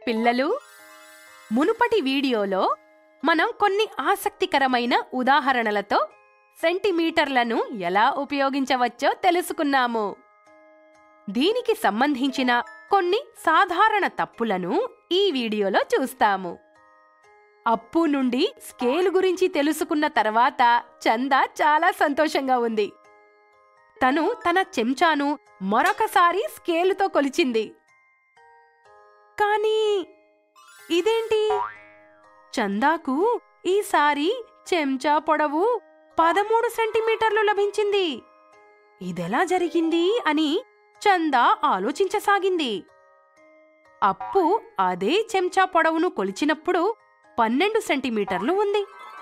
పిల్లలు మునుపటి వీడియోలో మనం కొన్ని ఆసక్తికరమైన ఉదాహరణలతో సెంటీమీటర్లను ఎలా ఉపయోగించవచ్చో తెలుసుకున్నాము దీనికి సంబంధించిన కొన్ని సాధారణ తప్పులను ఈ వీడియోలో చూస్తాము అప్పు నుండి స్కేల్ గురించి తెలుసుకున్న తర్వాత చందా చాలా సంతోషంగా ఉంది తను తన చెంచాను మరొకసారి స్కేలుతో కొలిచింది కానీ ఇదేంటి చందాకు ఈసారి చెంచా పొడవు పదమూడు సెంటీమీటర్లు లభించింది ఇదెలా జరిగింది అని చందా ఆలోచించసాగింది అప్పు అదే చెంచా పొడవును కొలిచినప్పుడు పన్నెండు సెంటీమీటర్లు ఉంది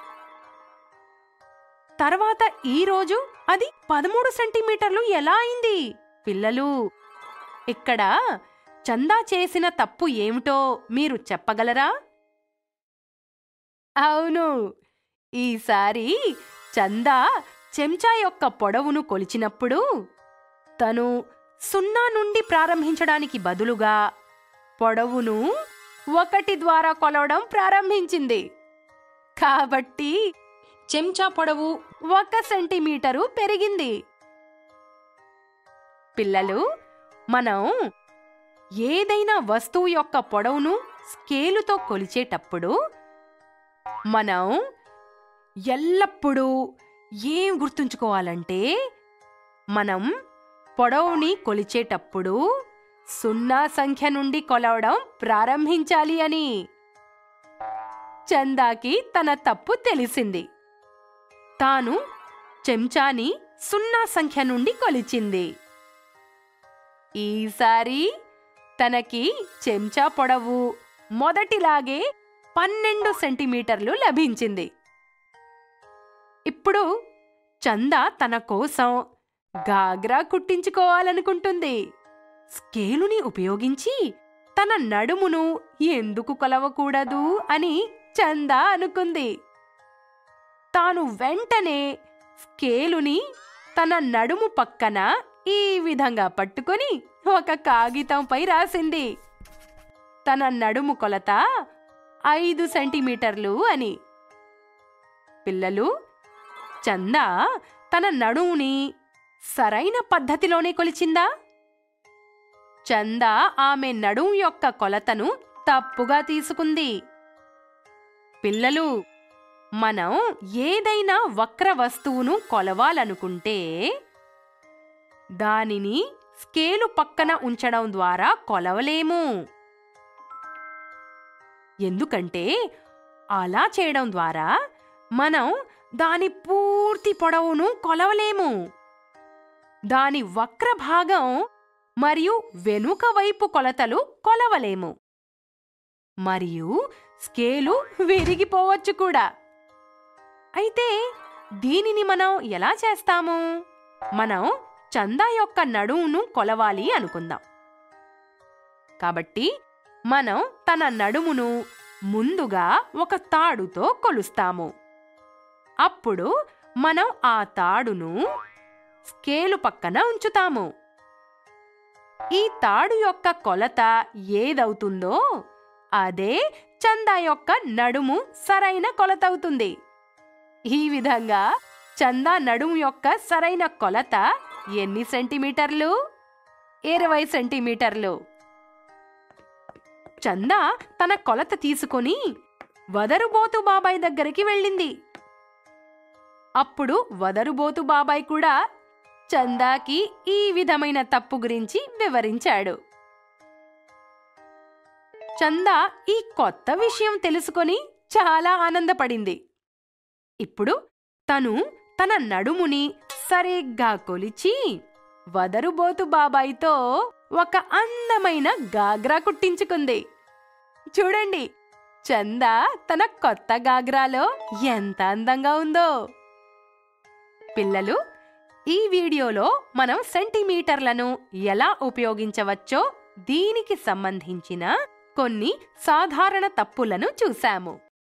తర్వాత ఈ రోజు అది పదమూడు సెంటీమీటర్లు ఎలా అయింది పిల్లలు ఇక్కడ చందా చేసిన తప్పు ఏమిటో మీరు చెప్పగలరా అవును ఈసారి చందా చెంచా యొక్క పొడవును కొలిచినప్పుడు తను సున్నా నుండి ప్రారంభించడానికి బదులుగా పొడవును ఒకటి ద్వారా కొలవడం ప్రారంభించింది కాబట్టి చెంచా పొడవు ఒక సెంటీమీటరు పెరిగింది పిల్లలు మనం ఏదైనా వస్తువు యొక్క పొడవును స్కేలుతో కొలిచేటప్పుడు మనం ఎల్లప్పుడూ ఏం గుర్తుంచుకోవాలంటే మనం పొడవుని కొలిచేటప్పుడు సున్నా సంఖ్య నుండి కొలవడం ప్రారంభించాలి అని చందాకి తన తప్పు తెలిసింది తాను చెంచాని సున్నా సంఖ్య నుండి కొలిచింది ఈసారి తనకి చెంచా పొడవు మొదటిలాగే పన్నెండు సెంటీమీటర్లు లభించింది ఇప్పుడు చందా తన కోసం గాగ్రా కుట్టించుకోవాలనుకుంటుంది స్కేలుని ఉపయోగించి తన నడుమును ఎందుకు కొలవకూడదు అని చందా అనుకుంది తాను వెంటనే స్కేలుని తన నడుము పక్కన ఈ విధంగా పట్టుకొని ఒక కాగితంపై రాసింది తన నడుము కొలత ఐదు సెంటీమీటర్లు అని పిల్లలు చందా తన నడుముని సరైన పద్ధతిలోనే కొలిచిందా చందా ఆమె నడుము యొక్క కొలతను తప్పుగా తీసుకుంది పిల్లలు మనం ఏదైనా వక్ర వస్తువును కొలవాలనుకుంటే దానిని స్కేలు పక్కన ఉంచడం ద్వారా కొలవలేము ఎందుకంటే అలా చేయడం ద్వారా మనం దాని పూర్తి పొడవును కొలవలేము దాని వక్ర భాగం మరియు వెనుక వైపు కొలతలు కొలవలేము మరియు స్కేలు విరిగిపోవచ్చు కూడా అయితే దీనిని మనం ఎలా చేస్తాము మనం చందా యొక్క నడుమును కొలవాలి అనుకుందాం కాబట్టి మనం తన నడుమును ముందుగా ఒక తాడుతో కొలుస్తాము అప్పుడు మనం ఆ తాడును స్కేలు పక్కన ఉంచుతాము ఈ తాడు యొక్క కొలత ఏదవుతుందో అదే చందా యొక్క నడుము సరైన కొలత అవుతుంది ఈ విధంగా చందా నడుము యొక్క సరైన కొలత ఎన్ని సెంటీమీటర్లు ఇరవై సెంటీమీటర్లు చందా తన కొలత తీసుకొని వదరుబోతు బాబాయ్ దగ్గరికి వెళ్ళింది అప్పుడు వదరుబోతు బాబాయ్ కూడా చందాకి ఈ విధమైన తప్పు గురించి వివరించాడు చందా ఈ కొత్త విషయం తెలుసుకొని చాలా ఆనందపడింది ఇప్పుడు తను తన నడుముని సరిగ్గా కొలిచి వదరుబోతు బాబాయ్తో ఒక అందమైన గాగ్రా కుట్టించుకుంది చూడండి చందా తన కొత్త గాగ్రాలో ఎంత అందంగా ఉందో పిల్లలు ఈ వీడియోలో మనం సెంటీమీటర్లను ఎలా ఉపయోగించవచ్చో దీనికి సంబంధించిన కొన్ని సాధారణ తప్పులను చూశాము